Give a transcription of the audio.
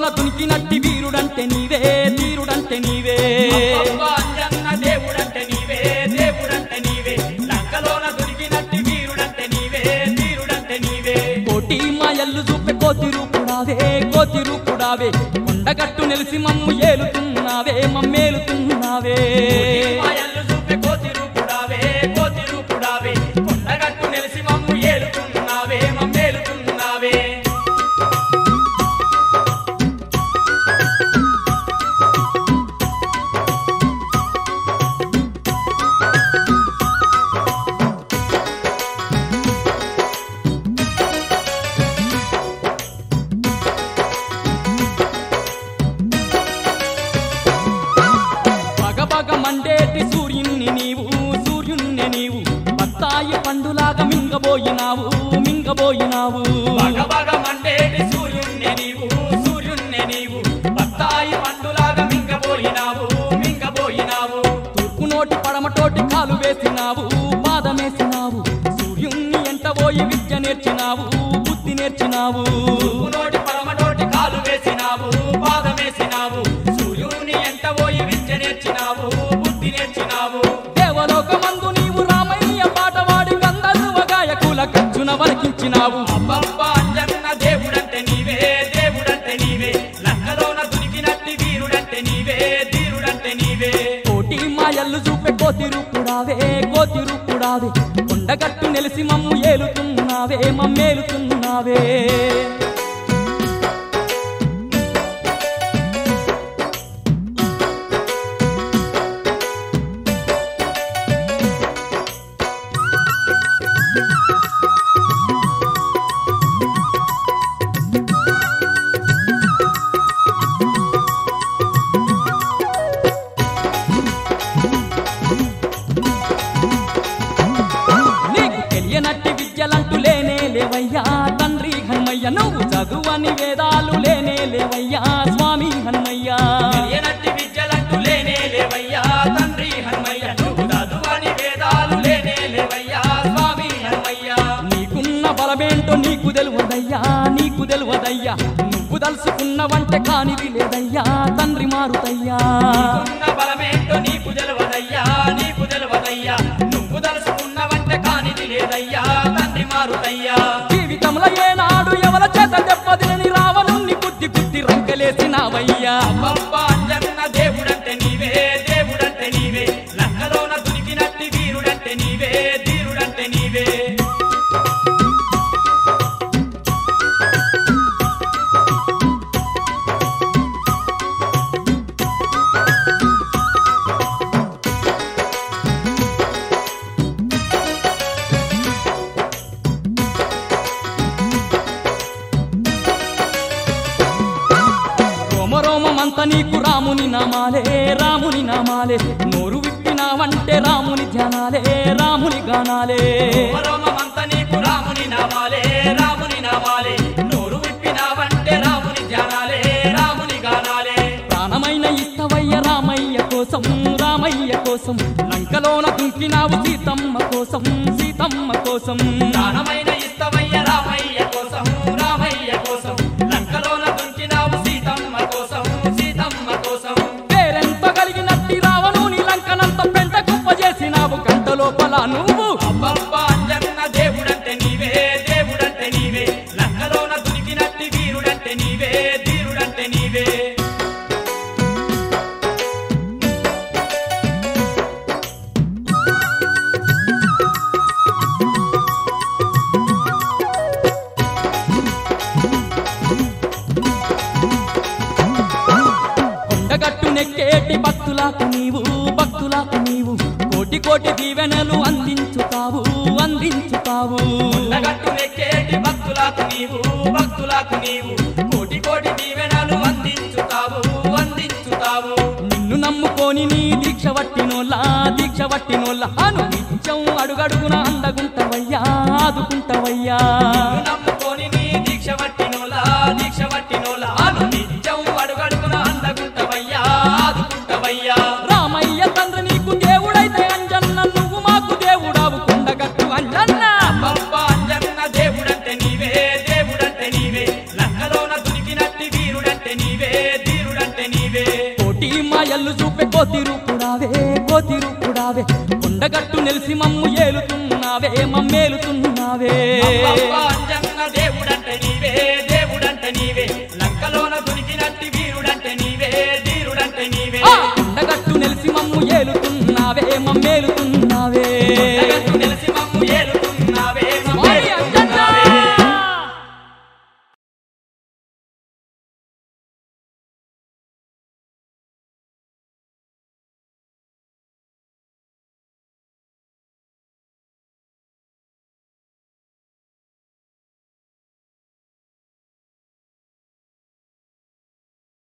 తునికినట్టి వీరుడంటే నీవే ధీరుడంటే నీవే అబ్బబ్బా అంజన్న దేవుడంటే నీవే దేవుడంటే నీవే లంకలోన దొరికినట్టి వీరుడంటే నీవే వీరుడంటే నీవే కోటి మాయల్లు చూపే కోతి రూపుడావే కోతి రూపుడావే కొండగట్టు నెలిసి మమ్ము ఏలుతున్నావే మమ్మేలుతున్నావే మాయల్లు చూపే కోతి రూపుడావే కోతి రూపుడావే కొండగట్టు నెలిసి మమ్ము ఏలుతున్నావే మమ్మేలుతున్నావే పగ పగ మండేటి సూర్యుని నీవు సూర్యుణ్ణి నీవు బత్తాయి పండులాగా మింగబోయినావు మింగబోయినావు బగ బగ మండేటి సూర్యుణ్ణి నీవు సూర్యుణ్ణి నీవు బత్తాయి పండులాగా మింగబోయినావు మింగబోయినావు తూర్పు నోటి పడమటోటి కాలు వేసినావు పాదమేసినావు సూర్యుణ్ణి ఎంట పోయి విద్య నేర్చినావు బుద్ధి నేర్చినావు నోటి పరమటోటి కాలు వేసినావు పాదమేసినావు సూర్యుని ఎంట పోయి విద్య నేర్చినావు బుద్ధి నేర్చినావు దేవలోకమందు నీవు రామయ్య పాటవాడి గంధర్వ గాయకుల కచ్చున వలకించినావు అబ్బబ్బా అంజన్న దేవుడంటే నీవే దేవుడంటే నీవే లంకలోన దునికినట్టి వీరుడంటే నీవే ధీరుడంటే నీవే కోటి మాయల్లు చూపే కోతి రూపుడావే కోతి రూపుడావే కొండగట్టు నెలిసి మమ్ము ఏలుతున్నావే మమ్మేలుతున్నావే నీకు తెలియనట్టి విద్యలంటూ లేనే లేవయ్యా తండ్రి హనుమయ్య నువ్వు చదువని వేదాలు లేనే లేవయ్యా స్వామి హనుమయ్య తెలియనట్టి విద్యలంటూ లేనే లేవయ్యా తండ్రి హనుమయ్య నువ్వు చదువని వేదాలు లేనే లేవయ్యా స్వామి హనుమయ్య నీకున్న బలమేంటో నీకు తెలియదయ్యా నీకు తెలియదయ్యా నువ్వు దలుసుకున్నవంటే కానిది లేదయ్యా తండ్రి మారుతయ్యా ఉన్న బలమేంటో నీకు తెలవదయ్యా నీకు తెలవదయ్యా నువ్వు తలుసుకున్నవంటే కానిది లేదయ్యా తండ్రి మారుతయ్యా జీవితంలో ఏనాడు ఎవల చేత దెబ్బతిని రావణుణ్ణి బుద్ధి బుద్ధి రంకెలేసినావయ్యా అబ్బబ్బా అంజన్న దేవుడంటే నీవే దేవుడంటే నీవే లంకలోన దునికినట్టి వీరుడంటే నీవే ధీరుడంటే నీవే రోమ రోమమంత నీకు రాముని నామాలే రాముని నామాలే నోరు విప్పినావంటే రాముని ధ్యానాలే రాముని గానాలే రోమమంత నీకు రాముని నామాలే రాముని నామాలే నోరు విప్పినావంటే రాముని ధ్యానాలే రాముని గానాలే ప్రాణమైన ఇస్తవయ్య రామయ్య కోసం రామయ్య కోసం లంకలోన దుంకినావు సీతమ్మ కోసం సీతమ్మ కోసం ప్రాణమైన ఇష్టమయ్య రామయ్య కోసం రామయ్య కోసం లంకలోన దుంకినావు సీతమ్మ కోసం సీతమ్మ కోసం పేరెంత కలిగినట్టి రావణుని లంకనంత పెంట కుప్ప చేసినావు కంట లోపల నువ్వు అబ్బబ్బా అంజన్న దేవుడంటే నీవే దేవుడంటే నీవే లంకలోన దునికినట్టి వీరుడంటే నీవే ధీరుడంటే నీవే కొండగట్టు నెక్కేటి భక్తులకు నీవు భక్తులకు నీవు కోటి కోటి దీవెనలు అందించుతావు అందించుతావు నగట్టు నెక్కేటి భక్తులకు నీవు భక్తులకు నీవు కోటి కోటి దీవెనలు అందించుతావు అందించుతావు నిన్ను నమ్ముకొని నీ దీక్ష వట్టినోళ్ళ దీక్ష వట్టినోళ్ళ అను నిత్యం అడుగడుగున అందగుంటవయ్యా ఆదుకుంటవయ్యా నిన్ను నమ్ముకొని నీ దీక్ష వట్టినోలా దీక్ష వట్టినోలా అను నిత్యం అడుగడుగున అందగుంటవయ్యా ఆదుకుంటవయ్యా రామయ్య తండ్రి నీకు దేవుడైతే అంజన్న నువ్వు మాకు దేవుడావు కొండగట్టు అంజన్న అబ్బబ్బా అంజన్న దేవుడంటే నీవే దేవుడంటే నీవే లంకలోన దునికినట్టి వీరుడంటే నీవే కోతి రూపుడావే కోతి రూపుడావే కొండగట్టు నెలిసి మమ్ము ఏలుతున్నావే మమ్మేలుతున్నావే అబ్బబ్బ అంజన్న దేవుడంటే నీవే దేవుడంటే నీవే లంకలోన దొరికినట్టి వీరుడంటే నీవే ధీరుడంటే నీవే ఆ కొండగట్టు నెలిసి మమ్ము ఏలుతున్నావే మమ్మేలుతున్నావే జగత్తు నిలిసి మమ్ము ఏలు